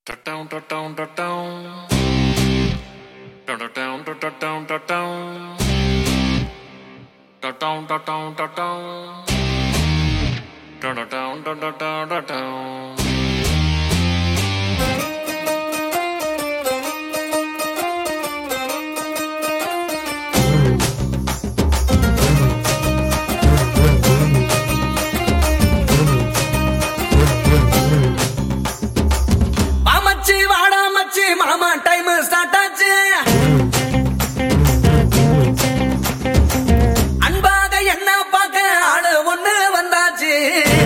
Ta-down, ta-down, ta-down. Ta-da-down, ta-da-down, ta-down. Ta-down, ta-down, ta-down. Ta-da-down, ta-da-down, ta-down. மாமச்சி வாடா மச்சி மாமா time start ஆச்சு அன்பாக என்ன பார்க்க ஆளு ஒண்ணு வந்தாச்சு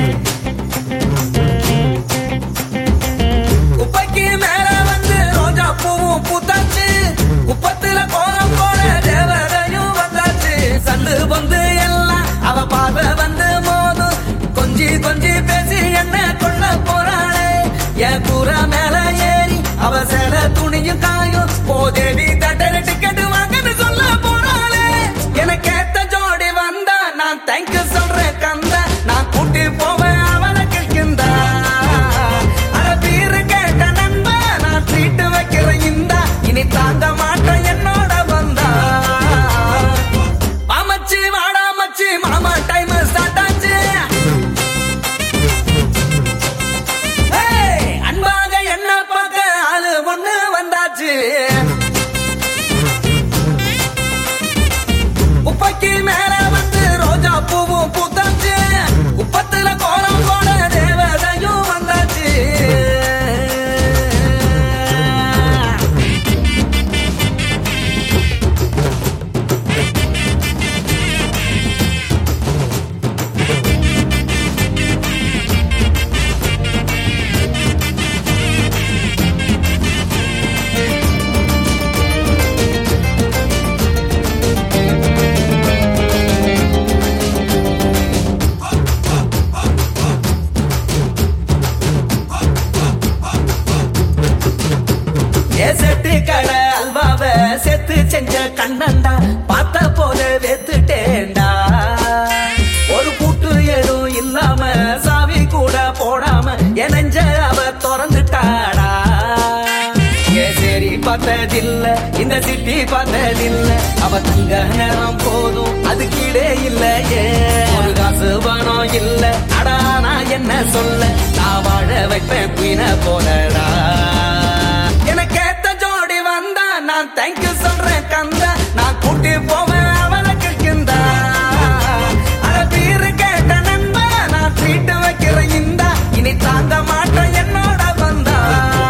குப்பைக்கு மேல வந்து ரோஜா பூவும் பூத்தாச்சு குப்பத்துல கோலம் போல தேவதையும் வந்தாச்சு சந்து வந்து எல்லாம் அவ பார்வை வந்து மோதும் கொஞ்சி கொஞ்சி பேசி என்ன கொள்ள போறாளே என் கூற மேல ஏறி அவ சேல துணியும் காயும் போதேவி தட்டர டிக்கெட் வாங்கன்னு சொல்ல போறாளே எனக்கு ஏத்த ஜோடி வந்தா நான் தேங்க்யூ சொல்றேன் கந்தா நான் கூட்டி போவேன் அவளை கிழக்கிந்தா அட பீரு கேட்ட நண்பா நான் ட்ரீட் வைக்கிறேன் இந்தா இனி தாங்க மாட்டேன் என்னோட வந்தா மாமச்சி வாடா மச்சி மாமா டைம் ஸ்டார்ட் ஆச்சு ஏய், அன்பாக என்ன பார்க்க ஆளு ஒண்ணு வந்தாச்சு உப்பைக்கு மேல வந்து ரோஜா பூவும் பூத்தாச்சு உப்பத்துல கோலம் போட தேவதையும் வந்தாச்சு ஏ செட்டு கடை அல்வாவ செத்து செஞ்ச கண்ணண்டா பார்த்த போத வெத்துட்டேன்டா ஒரு கூட்டு எதுவும் இல்லாம சாவி கூட போடாம என் நெஞ்ச அவ திறந்துட்டாடா ஏ சரி பார்த்ததில்ல இந்த சிட்டி பார்த்ததில்ல அவ தங்க நேரம் போதும் அது கீழே இல்ல ஏ ஒரு காசு பணம் இல்ல அடா நான் என்ன சொல்ல நான் வாழ வைப்பேன் குயின போலடா எனக்கு ஏத்த ஜோடி வந்தா நான் தேங்க்யூ சொல்றேன் கந்தா நான் கூட்டி போவேன் அவளை கிழக்கிந்தா அட பீரு கேட்ட நண்பா நான் ட்ரீட் வைக்கிறேன் இந்தா இனி தாங்க மாட்டேன் என்னோட வந்தா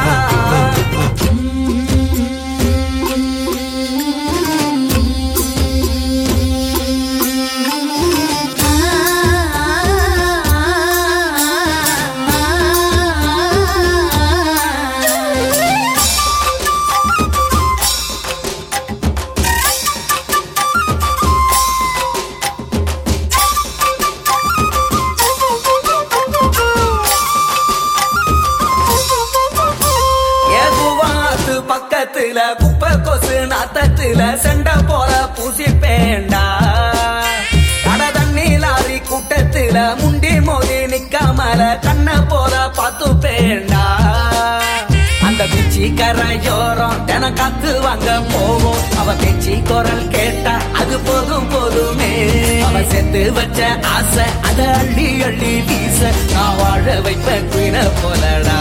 ஏகுவாத்து பக்கத்துல குப்பை கொசு நாத்தத்துல செண்ட போல பூசி பேண்டா கட தண்ணி லாரி கூட்டத்துல முண்டி மோதி நிக்காமல கண்ண போல பார்த்து பேண்டா அந்த பிச்சி கரையோரம் தினம் காத்து வாங்க போவோம் அவ பேச்சு குரல் கேட்டா அது போதும் போதுமே அவ செத்து வச்ச ஆசை அத அள்ளி அள்ளி வீச நான் வாழ வைப்பேன் குயின போலடா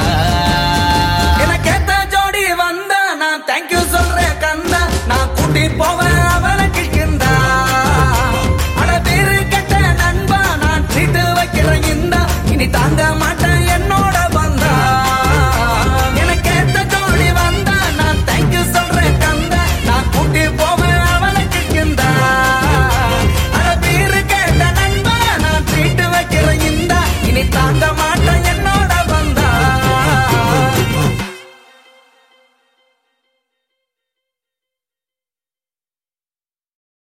எனக்கு ஏத்த ஜோடி வந்தா நான் தேங்க்யூ சொல்றேன் கந்தா நான் கூட்டி போவேன்